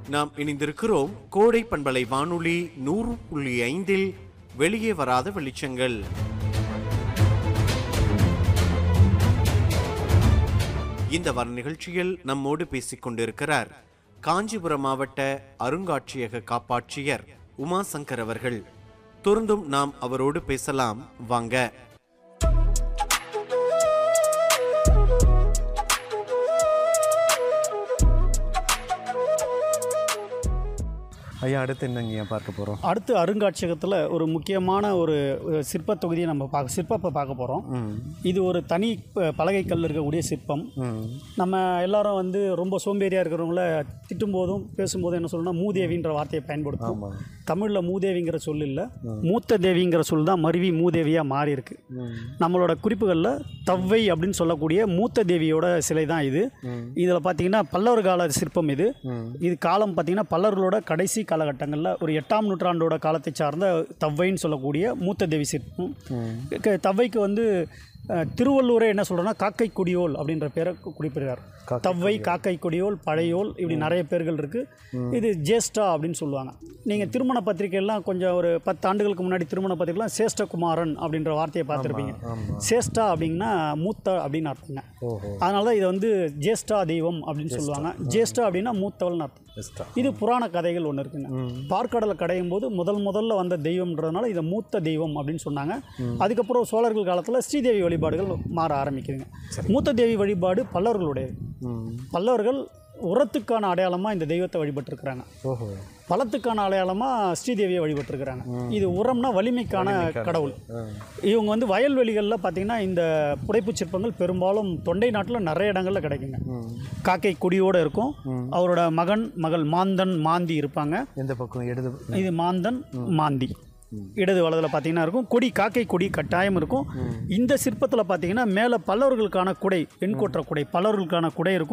நாம் இணைந்திருக்கிறோம் கோடை பண்பலை வானொலி நூறு புள்ளி ஐந்தில் வெளியே வராத வெளிச்சங்கள் இந்த வார நிகழ்ச்சியில் நம்மோடு பேசிக் கொண்டிருக்கிறார் காஞ்சிபுரம் மாவட்ட அருங்காட்சியக காப்பாட்சியர் உமாசங்கர் அவர்கள் தொடர்ந்தும் நாம் அவரோடு பேசலாம் வாங்க ஐயா அடுத்து என்னங்க பார்க்க போகிறோம் அடுத்து அருங்காட்சியகத்தில் ஒரு முக்கியமான ஒரு ஒரு சிற்பத் தொகுதியை நம்ம பார்க்க சிற்பத்தை பார்க்க போகிறோம் இது ஒரு தனி ப- பலகைக்கல் இருக்கக்கூடிய சிற்பம் நம்ம எல்லாரும் வந்து ரொம்ப சோம்பேறியாக இருக்கிறவங்கள திட்டும்போதும் பேசும்போதும் என்ன சொல்லணும்னா மூதேவின்ற வார்த்தையை பயன்படுத்தும் ஆமாம் தமிழில் மூதேவிங்கிற சொல் இல்லை மூத்த தேவிங்கிற சொல் தான் மருவி மூதேவியாக மாறி இருக்கு நம்மளோட குறிப்புகளில் தவ்வை அப்படின்னு சொல்லக்கூடிய மூத்த தேவியோட சிலை தான் இது இதில் பார்த்தீங்கன்னா பல்லவர் கால சிற்பம் இது இது காலம் பார்த்தீங்கன்னா பல்லவர்களோட கடைசி காலகட்டங்களில் ஒரு எட்டாம் நூற்றாண்டோட காலத்தை சார்ந்த தவ்வைன்னு சொல்லக்கூடிய மூத்த தேவி சிற்பம் க- தவ்வைக்கு வந்து அஹ், திருவள்ளுவரே என்ன சொல்கிறோன்னா காக்கை கொடியோல் அப்படின்ற பேரை கு- குறிப்பிடுறார் தவ்வை காக்கை கொடியோல் பழையோல் இப்படி நிறைய பேர்கள் இருக்குது இது ஜேஷ்டா அப்படின்னு சொல்லுவாங்க நீங்கள் திருமண பத்திரிகைலாம் கொஞ்சம் ஒரு பத்து ஆண்டுகளுக்கு முன்னாடி திருமண பத்திரிகைலாம் சேஷ்டகுமாரன் அப்படின்ற வார்த்தையை பார்த்துருப்பீங்க சேஷ்டா அப்படின்னா மூத்த அப்படின்னு அர்த்தங்க ஓஹோ அதனால தான் இதை வந்து ஜேஷ்டா தெய்வம் அப்படின்னு சொல்லுவாங்க ஜேஷ்டா அப்படின்னா மூத்தவள்னு அர்த்தம் பெஸ்ட்டா இது புராண கதைகள் ஒன்று இருக்குங்க பார்க்கடலை கடையும் போது முதல் முதல்ல வந்த தெய்வம்ன்றதுனால இதை மூத்த தெய்வம் அப்படின்னு சொன்னாங்க அதுக்கப்புறம் சோழர்கள் காலத்தில் ஸ்ரீதேவி வழிபாடுகள் மாற ஆரம்பிக்குதுங்க மூத்த தேவி வழிபாடு பல்லவர்களுடையது ம் பல்லவர்கள் உரத்துக்கான அடையாளமாக இந்த தெய்வத்தை வழிபட்டிருக்கிறாங்க ஓஹோ பலத்துக்கான அடையாளமாக ஸ்ரீதேவியை வழிபட்டிருக்கிறாங்க இது உரம்னா வலிமைக்கான கடவுள் இவங்க வந்து வயல்வெளிகளில் பார்த்தீங்கன்னா இந்த புடைப்புச் சிற்பங்கள் பெரும்பாலும் தொண்டை நாட்டில் நிறைய இடங்களில் கிடைக்குங்க காக்கை கொடியோடு இருக்கும் அவரோட மகன் மகள் மாந்தன் மாந்தி இருப்பாங்க எந்த பக்கம் எடுது இது மாந்தன் மாந்தி இடது வலதில் பார்த்தீங்கன்னா இருக்கும் கொடி காக்கை கொடி கட்டாயம் இருக்கும் இந்த சிற்பத்தில் பார்த்தீங்கன்னா மேலே பல்லவர்களுக்கான குடை வெண்கொற்ற குடை பல்லவர்களுக்கான குடை இருக்கும்